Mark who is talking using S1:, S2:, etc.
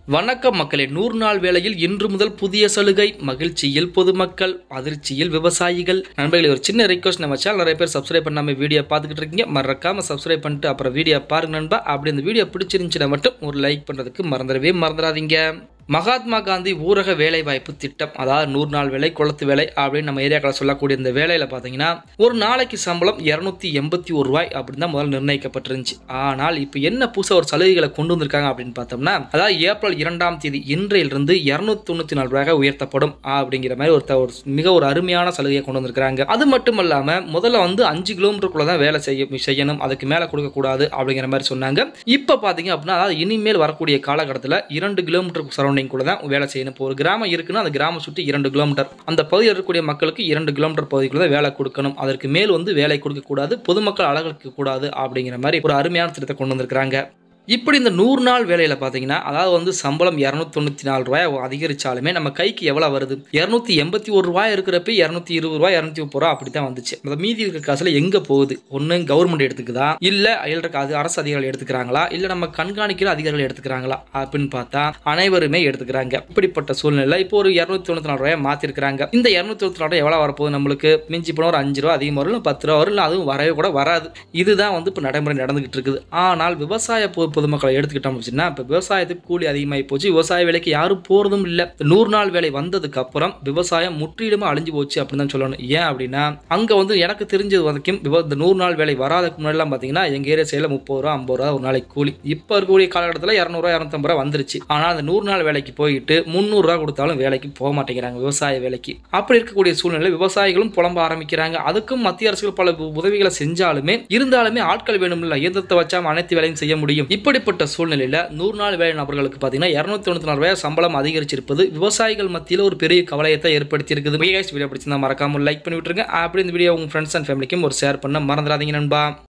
S1: வணக்கம் மக்களே நூறு நாள் வேளையில் இன்று முதல் புதிய சலுகை மகிழ்ச்சியில் பொதுமக்கள் அதிர்ச்சியில் விவசாயிகள் நண்பர்களே ஒரு சின்ன ரெக்வஸ்ட் நம்ம சேனல் நிறைய பேர் சப்ஸ்கிரைப் பண்ணாம வீடியோ பார்த்துக்கிட்டு இருக்கீங்க மறக்காம சப்ஸ்கிரைப் பண்ணிட்டு அப்புறம் வீடியோ பாருங்க நண்பா அப்படி இந்த வீடியோ பிடிச்சிருந்துச்சுன்னா மட்டும் ஒரு லைக் பண்ணுறதுக்கு மறந்துடவே மறந்துடாதீங்க மகாத்மா காந்தி ஊரக வேலைவாய்ப்பு திட்டம் அதாவது நூறு நாள் வேலை குளத்து வேலை அப்படின்னு நம்ம ஏரியாக்களை சொல்லக்கூடிய இந்த வேலையில் பார்த்தீங்கன்னா ஒரு நாளைக்கு சம்பளம் இரநூத்தி எண்பத்தி ஒரு ரூபாய் அப்படின்னு தான் முதல்ல நிர்ணயிக்கப்பட்டிருந்துச்சு ஆனால் இப்போ என்ன புதுசாக ஒரு சலுகைகளை கொண்டு வந்திருக்காங்க அப்படின்னு பார்த்தோம்னா அதாவது ஏப்ரல் இரண்டாம் தேதி இன்றையிலிருந்து இரநூத்தி தொண்ணூற்றி நாலு ரூபாய் உயர்த்தப்படும் அப்படிங்கிற மாதிரி ஒரு த- ஒரு மிக ஒரு அருமையான சலுகையை கொண்டு வந்திருக்காங்க அது மட்டும் இல்லாமல் முதல்ல வந்து அஞ்சு கிலோமீட்டருக்குள்ள தான் வேலை செய்ய செய்யணும் அதுக்கு மேலே கொடுக்கக்கூடாது அப்படிங்கிற மாதிரி சொன்னாங்க இப்போ பார்த்தீங்க அப்படின்னா அதாவது இனிமேல் வரக்கூடிய காலகட்டத்தில் இரண்டு கிலோமீட்டருக்கு சரௌண்டிங் கூட தான் வேலை செய்யணும் இப்போ ஒரு கிராமம் இருக்குன்னா அந்த கிராமம் சுற்றி இரண்டு கிலோமீட்டர் அந்த பகுதியில் இருக்கக்கூடிய மக்களுக்கு இரண்டு கிலோமீட்டர் பகுதிக்குள்ள தான் வேலை கொடுக்கணும் அதற்கு மேல் வந்து வேலை கொடுக்கக்கூடாது பொதுமக்கள் அழகுக்கு கூடாது அப்படிங்கிற மாதிரி ஒரு அருமையான திட்டத்தை கொண்டு வந்திருக்கிறாங்க இப்படி இந்த நூறு நாள் வேலையில் பார்த்தீங்கன்னா அதாவது வந்து சம்பளம் இரநூத்தி தொண்ணூற்றி நாலு ரூபாய் அதிகரிச்சாலுமே நம்ம கைக்கு எவ்வளோ வருது இரநூத்தி எண்பத்தி ஒரு ரூபாய் இருக்கிறப்ப இரநூத்தி இருபது ரூபாய் இரநூத்தி முப்பது ரூபா அப்படி தான் வந்துச்சு அந்த மீதி இருக்கிற காசுல எங்கே போகுது ஒன்று கவர்மெண்ட் எடுத்துக்குதா இல்லை இருக்க அது அரசு அதிகாரிகள் எடுத்துக்கிறாங்களா இல்லை நம்ம கண்காணிக்கிற அதிகாரிகள் எடுத்துக்கிறாங்களா அப்படின்னு பார்த்தா அனைவருமே எடுத்துக்கிறாங்க இப்படிப்பட்ட சூழ்நிலை இப்போ ஒரு இரநூத்தி தொண்ணூற்றி நாலு ரூபாய் மாற்றிருக்கிறாங்க இந்த இரநூத்தி தொண்ணூற்றி நாலு ரூபாய் எவ்வளோ வரப்போகுது நம்மளுக்கு மிஞ்சி போனால் ஒரு அஞ்சு ரூபா அதிகமாக வரும் இல்லை பத்து ரூபா வரும் இல்லை அதுவும் வரவே கூட வராது இதுதான் வந்து இப்போ நடைமுறை நடந்துகிட்டு இருக்குது ஆனால் விவசாய பொ- பொதுமக்களை எடுத்துக்கிட்டோம் அப்படின்னா இப்போ விவசாயத்துக்கு கூலி அதிகமாகி போச்சு விவசாய வேலைக்கு யாரும் போகிறதும் இல்லை நூறு நாள் வேலை வந்ததுக்கு அப்புறம் விவசாயம் முற்றிலுமே அழிஞ்சு போச்சு அப்படின்னு தான் சொல்லணும் ஏன் அப்படின்னா அங்கே வந்து எனக்கு தெரிஞ்சது வரைக்கும் விவ- இந்த நூறு நாள் வேலை வராதுக்கு முன்னாடிலாம் பார்த்தீங்கன்னா எங்கள் ஏரியா சைடில் முப்பது ரூபா ஐம்பது ரூபா ஒரு நாளைக்கு கூலி இப்போ இருக்கக்கூடிய காலகட்டத்தில் இரநூறுவா இரநூத்தம்பது ரூபா வந்துருச்சு ஆனால் அந்த நூறு நாள் வேலைக்கு போயிட்டு முந்நூறுரூவா கொடுத்தாலும் வேலைக்கு போக மாட்டேங்கிறாங்க விவசாய வேலைக்கு அப்படி இருக்கக்கூடிய சூழ்நிலை விவசாயிகளும் புலம்ப ஆரம்பிக்கிறாங்க அதுக்கும் மத்திய அரசுகள் பல உ- உதவிகளை செஞ்சாலுமே இருந்தாலுமே ஆட்கள் வேணும்ல இயந்திரத்தை வச்சா அனைத்து வேலையும் செய்ய முடியும் இப்படிப்பட்ட சூழ்நிலையில நூறு நாள் வேலை நபர்களுக்கு பார்த்தீங்கன்னா இரநூத்தி தொண்ணூத்தி நாலு ரூபாய் சம்பளம் அதிகரிச்சிருப்பது விவசாயிகள் மத்தியில் ஒரு பெரிய கவலையத்தை ஏற்படுத்தி இருக்குது வீடியோ பிடிச்சிருந்தா மறக்காம லைக் பண்ணி விட்டுருங்க அப்படி இந்த வீடியோ உங்க ஃப்ரெண்ட்ஸ் அண்ட் ஃபேமிலிக்கும் ஒரு ஷேர் பண்ண மறந்துடாதீங்க நண்பா